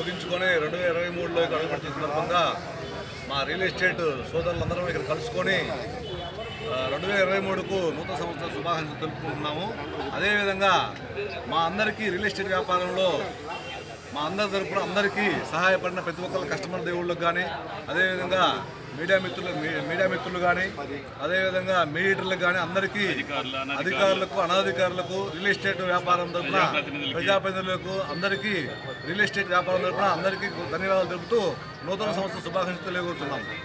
ముగించుకొని రెండు వేల ఇరవై మూడులో ఇక్కడ అడుగుపెట్టిన సందర్భంగా మా రియల్ ఎస్టేట్ సోదరులందరం ఇక్కడ కలుసుకొని రెండు వేల ఇరవై మూడుకు నూతన సంవత్సర శుభాకాంక్షలు తెలుపుకుంటున్నాము అదేవిధంగా మా అందరికీ రియల్ ఎస్టేట్ వ్యాపారంలో మా అందరి తరపున అందరికీ సహాయపడిన ప్రతి ఒక్కరు కస్టమర్ దేవుళ్ళకు కానీ అదేవిధంగా మీడియా మిత్రులు మీ- మీడియా మిత్రులు కానీ అదేవిధంగా మీడియేటర్లకు కానీ అందరికీ అధికారులకు అనధికారులకు రియల్ ఎస్టేట్ వ్యాపారం తరపున ప్రజాప్రతినిధులకు అందరికీ రియల్ ఎస్టేట్ వ్యాపారం తరపున అందరికీ ధన్యవాదాలు తెలుపుతూ నూతన సంవత్సర శుభాకాంక్షలు తెలియజేస్తున్నాం